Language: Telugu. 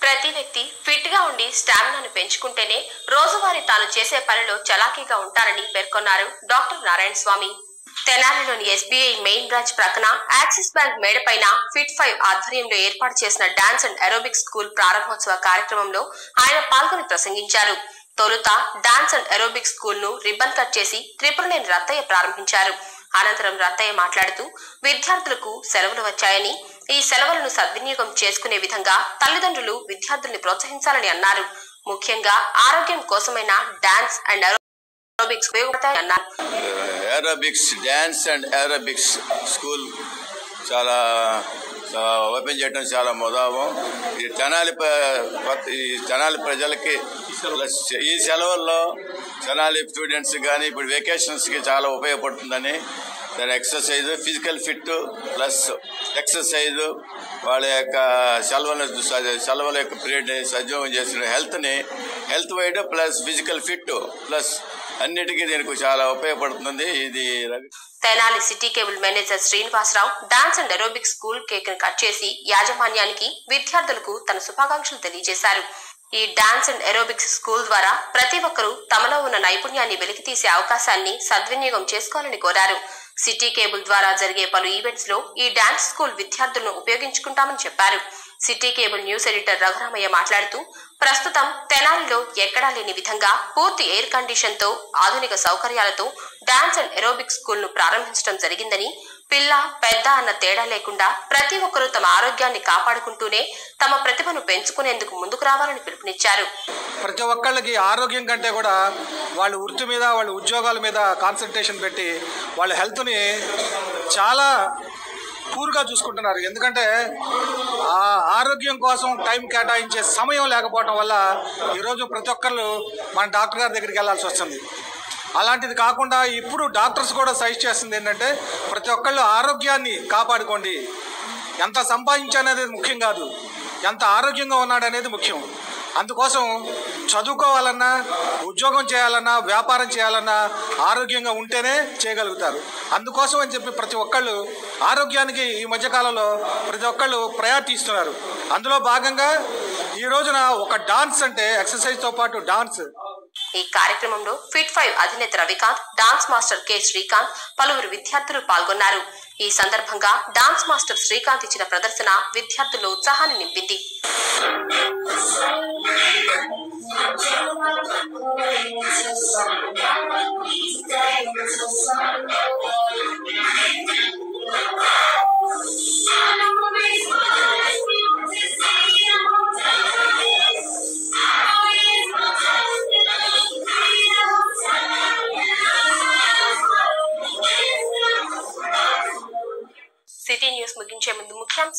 ప్రతి వ్యక్తి ఫిట్ గా ఉండి స్టామినాను పెంచుకుంటేనే రోజువారీ తాను చేసే పనిలో చలాకీగా ఉంటారని పేర్కొన్నారు డాక్టర్ నారాయణ స్వామి తెనాలిలోని ఎస్బీఐ మెయిన్ బ్రాంచ్ ప్రక్కన యాక్సిస్ బ్యాంక్ మేడపైన ఫిట్ ఫైవ్ ఆధ్వర్యంలో ఏర్పాటు చేసిన డాన్స్ అండ్ అరోబిక్స్ స్కూల్ ప్రారంభోత్సవ కార్యక్రమంలో ఆయన పాల్గొని ప్రసంగించారు తొలుత డాన్స్ అండ్ అరోబిక్స్ స్కూల్ ను రిబ్బన్ కట్ చేసి త్రిపురనేని రత్తయ్య ప్రారంభించారు అనంతరం రత్తయ్య మాట్లాడుతూ విద్యార్థులకు సెలవులు వచ్చాయని ఈ సెలవులను సద్వినియోగం చేసుకునే విధంగా తల్లిదండ్రులు విద్యార్థుల్ని ప్రోత్సహించాలని అన్నారు ముఖ్యంగా ఆరోగ్యం కోసమైన డాన్స్ అండ్ అరోబిక్స్ ఉపయోగపడతాయని అన్నారు aerobics dance and aerobics school చాలా ఆ, ఓపెన్ చేయడం చాలా ముదావం ఈ తెనాలి ప- కొత్త- ఈ తెనాలి ప్రజలకి ప్లస్ ఈ సెలవుల్లో తెనాలి స్టూడెంట్స్ కానీ ఇప్పుడు వెకేషన్స్కి చాలా ఉపయోగపడుతుందని దాని exercise physical fit plus exercise వాళ్ళ యొక్క సెలవుల సెలవుల యొక్క పీరియడ్ సజీవం చేసిన హెల్త్ని health wide plus physical fit plus అన్నిటికీ దీనికి చాలా ఉపయోగపడుతుంది ఇది Ravi Tenali city cable manager Srinivasarao dance and aerobics school cake ను కట్ చేసి యాజమాన్యానికి విద్యార్థులకు తన శుభాకాంక్షలు తెలియజేశారు ఈ డాన్స్ అండ్ అరోబిక్స్ స్కూల్ ద్వారా ప్రతి ఒక్కరూ తమలో ఉన్న నైపుణ్యాన్ని వెలికితీసే అవకాశాన్ని సద్వినియోగం చేసుకోవాలని కోరారు సిటీ కేబుల్ ద్వారా జరిగే పలు ఈవెంట్స్ లో ఈ డాన్స్ స్కూల్ విద్యార్థులను ఉపయోగించుకుంటామని చెప్పారు city cable news editor Raghuramaiah మాట్లాడుతూ ప్రస్తుతం తెనాలిలో ఎక్కడా లేని విధంగా పూర్తి ఎయిర్ కండిషన్ తో ఆధునిక సౌకర్యాలతో డాన్స్ అండ్ ఎరోబిక్ స్కూల్ ను ప్రారంభించడం జరిగిందని పిల్ల పెద్ద అన్న తేడా లేకుండా ప్రతి ఒక్కరూ తమ ఆరోగ్యాన్ని కాపాడుకుంటూనే తమ ప్రతిభను పెంచుకునేందుకు ముందుకు రావాలని పిలుపునిచ్చారు ప్రతి ఒక్కళ్ళకి ఆరోగ్యం కంటే కూడా వాళ్ళ వృత్తి మీద వాళ్ళ ఉద్యోగాల మీద కాన్సన్ట్రేషన్ పెట్టి వాళ్ళ హెల్త్ని చాలా పూర్గా చూసుకుంటున్నారు ఎందుకంటే ఆ ఆరోగ్యం కోసం టైం కేటాయించే సమయం లేకపోవడం వల్ల ఈరోజు ప్రతి ఒక్కళ్ళు మన డాక్టర్ గారి దగ్గరికి వెళ్ళాల్సి వస్తుంది అలాంటిది కాకుండా ఇప్పుడు డాక్టర్స్ కూడా సజెస్ట్ చేస్తుంది ఏంటంటే ప్రతి ఒక్కళ్ళు ఆరోగ్యాన్ని కాపాడుకోండి ఎంత సంపాదించనేది ముఖ్యం కాదు ఎంత ఆరోగ్యంగా ఉన్నాడనేది ముఖ్యం అందుకోసం చదువుకోవాలన్నా ఉద్యోగం చేయాలన్నా వ్యాపారం చేయాలన్నా ఆరోగ్యంగా ఉంటేనే చేయగలుగుతారు అందుకోసం అని చెప్పి ప్రతి ఒక్కళ్ళు ఆరోగ్యానికి ఈ మధ్యకాలంలో ప్రతి ఒక్కళ్ళు ప్రయారిటీ ఇస్తున్నారు అందులో భాగంగా ఈ రోజున ఒక డాన్స్ అంటే ఎక్సర్సైజ్తో పాటు డాన్స్ ఈ కార్యక్రమంలో ఫిట్ ఫైవ్ అధినేత Ravikanth dance master K Srikanth పలువురు విద్యార్థులు పాల్గొన్నారు ఈ సందర్భంగా డాన్స్ మాస్టర్ శ్రీకాంత్ ఇచ్చిన ప్రదర్శన విద్యార్థుల్లో ఉత్సాహాన్ని నింపింది సిటీ న్యూస్ ముగించే ముందు ముఖ్యాంశాలు